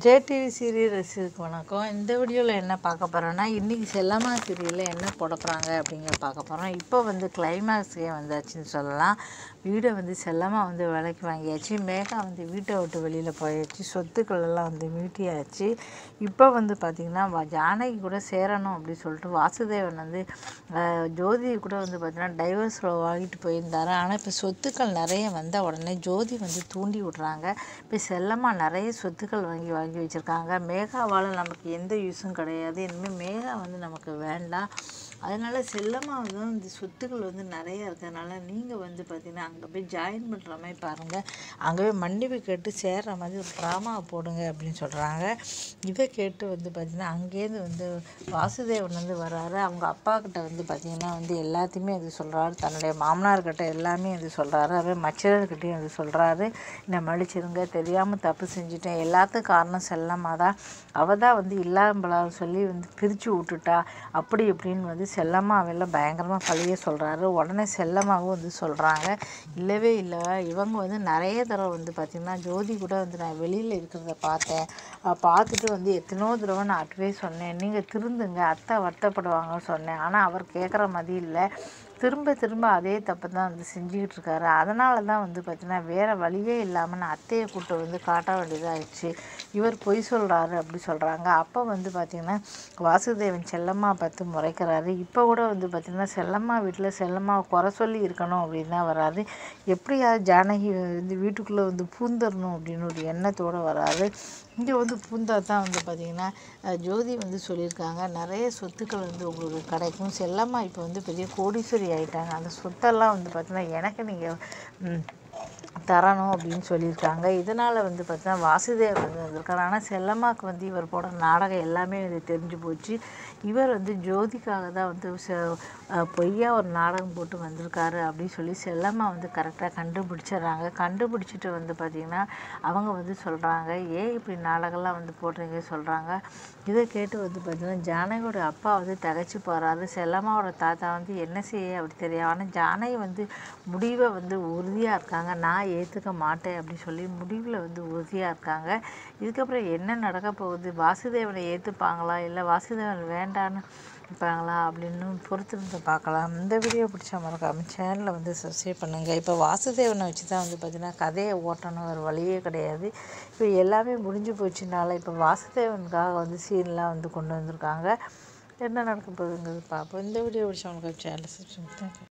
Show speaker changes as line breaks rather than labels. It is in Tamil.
ஜேடிவி சீரியல் ரசிகருக்கு வணக்கம் இந்த வீடியோவில் என்ன பார்க்க போகிறோன்னா இன்றைக்கி செல்லம்மா சீரியலில் என்ன போட போகிறாங்க அப்படிங்கிற பார்க்க போகிறோம் இப்போ வந்து கிளைமேக்ஸே வந்தாச்சுன்னு சொல்லலாம் வீடை வந்து செல்லம்மா வந்து விலைக்கு வாங்கியாச்சு மேகா வந்து வீட்டை விட்டு வெளியில் போயாச்சு சொத்துக்கள் எல்லாம் வந்து மீட்டியாச்சு இப்போ வந்து பார்த்திங்கன்னா வ- ஜானகி கூட சேரணும் அப்படின்னு சொல்லிட்டு வாசுதேவன் வந்து அஹ், ஜோதி கூட வந்து பார்த்திங்கன்னா டைவர்ஸ் வாங்கிட்டு போயிருந்தாரு ஆனால் இப்போ சொத்துக்கள் நிறைய வந்த உடனே ஜோதி வந்து தூண்டி விட்றாங்க இப்போ செல்லம்மா நிறைய சொத்துக்கள் வாங்கி வாங்கி வச்சுருக்காங்க மேகாவால் நமக்கு எந்த யூஸும் கிடையாது இனிமேல் மேகா வந்து நமக்கு வேண்டாம் அதனால செல்லம்மா வந்து இந்த சொத்துக்கள் வந்து நிறைய இருக்கிறதுனால நீங்கள் வந்து பார்த்தீங்கன்னா அங்கே போய் ஜாயின் பண்ணுற மாதிரி பாருங்கள் அங்கே போய் மன்னிப்பு கேட்டு சேர்ற மாதிரி ஒரு ட்ராமாவை போடுங்க அப்படின்னு சொல்கிறாங்க இதை கேட்டு வந்து பார்த்திங்கன்னா அங்கேருந்து வந்து வாசுதேவன் வந்து வராரு அவங்க அப்பா கிட்ட வந்து பார்த்திங்கன்னா வந்து எல்லாத்தையுமே இது சொல்கிறாரு தன்னுடைய மாமனார்கிட்ட எல்லாமே இது சொல்கிறாரு அதே மச்சர்கிட்டையும் இது சொல்கிறாரு என்னை மன்னிச்சிருங்க தெரியாமல் தப்பு செஞ்சுட்டேன் எல்லாத்துக்கும் காரணம் செல்லம்மா தான் அவள் தான் வந்து இல்லாமலான்னு சொல்லி வந்து பிரித்து விட்டுட்டா அப்படி இப்படின்னு வந்து செல்லம்மாவெல்லாம் பயங்கரமாக பழிய சொல்கிறாரு உடனே செல்லம்மாவும் வந்து சொல்கிறாங்க இல்லவே இல்லை இவங்க வந்து நிறைய தடவை வந்து பார்த்திங்கன்னா ஜோதி கூட வந்து நான் வெளியில் இருக்கிறத பார்த்தேன் அஹ் பார்த்துட்டு வந்து எத்தனையோ தடவை நான் அட்வைஸ் சொன்னேன் நீங்கள் திருந்துங்க அத்தை வருத்தப்படுவாங்கன்னு சொன்னேன் ஆனால் அவர் கேட்குற மாதிரி இல்லை திரும்ப திரும்ப அதே தப்பு தான் வந்து செஞ்சுக்கிட்டு இருக்காரு அதனால தான் வந்து பார்த்தீங்கன்னா வேறு வழியே இல்லாமல் நான் அத்தையை கூட்ட வந்து காட்ட வேண்டியதாகிடுச்சு இவர் பொய் சொல்கிறாரு அப்படி சொல்கிறாங்க அப்போ வந்து பார்த்திங்கன்னா வாசுதேவன் செல்லம்மா பார்த்து முறைக்கிறாரு இப்போ கூட வந்து பார்த்திங்கன்னா செல்லம்மா வீட்டில் செல்லம்மா குறை சொல்லி இருக்கணும் அப்படின்னு தான் வராது எப்படியாவது ஜானகி வந்து வீட்டுக்குள்ளே வந்து பூந்தரணும் அப்படின்னு ஒரு எண்ணத்தோடு வராரு இங்கே வந்து பூந்தா தான் வந்து பார்த்திங்கன்னா அஹ், ஜோதி வந்து சொல்லியிருக்காங்க நிறைய சொத்துக்கள் வந்து உங்களுக்கு கிடைக்கும் செல்லம்மா இப்போ வந்து பெரிய கோடீஸ்வரி ஆயிட்டாங்க அந்த சொத்தெல்லாம் வந்து பார்த்திங்கன்னா எனக்கு நீங்கள் தரணும் அப்படின்னு சொல்லியிருக்காங்க இதனால் வந்து பார்த்தீங்கன்னா வாசுதேவ் வந்து வந்திருக்காரு ஆனால் செல்லம்மாவுக்கு வந்து இவர் போடுற நாடகம் எல்லாமே இது தெரிஞ்சு போச்சு இவர் வந்து ஜோதிக்காக தான் வந்து செ- அஹ் பொய்யா ஒரு நாடகம் போட்டு வந்திருக்காரு அப்படின்னு சொல்லி செல்லம்மா வந்து கரெக்டாக கண்டுபிடிச்சிடுறாங்க கண்டுபிடிச்சிட்டு வந்து பார்த்திங்கன்னா அவங்க வந்து சொல்கிறாங்க ஏன் இப்படி நாடகம்லாம் வந்து போடுறீங்க சொல்கிறாங்க இதை கேட்டு வந்து பார்த்திங்கன்னா ஜானகியோட அப்பா வந்து தகச்சு போகிறாரு செல்லம்மாவோட தாத்தா வந்து என்ன செய்ய அப்படி தெரியும் ஆனால் ஜானகி வந்து முடிவை வந்து உறுதியாக இருக்காங்க நான் ஏற்றுக்க மாட்டேன் அப்படி சொல்லி முடிவில் வந்து உறுதியாக இருக்காங்க இதுக்கப்புறம் என்ன நடக்க போகுது வாசுதேவனை ஏற்றுப்பாங்களா இல்லை வாசுதேவன் வேண்டான்னு இருப்பாங்களா அப்படின்னு பொறுத்திருந்து பார்க்கலாம் இந்த வீடியோ பிடிச்ச மறக்காம சேனலை வந்து சப்ஸ்கிரைப் பண்ணுங்கள் இப்போ வாசுதேவனை வச்சு தான் வந்து பார்த்திங்கன்னா கதையை ஓட்டணும் வேறு வழியே கிடையாது இப்போ எல்லாமே முடிஞ்சு போச்சுனால இப்போ வாசுதேவனுக்காக வந்து சீன்லாம் வந்து கொண்டு வந்திருக்காங்க என்ன நடக்க போகுதுங்கிறது பார்ப்போம் இந்த வீடியோ பிடிச்சவங்களுக்கு சேனலை சப்ஸ்கிரைப்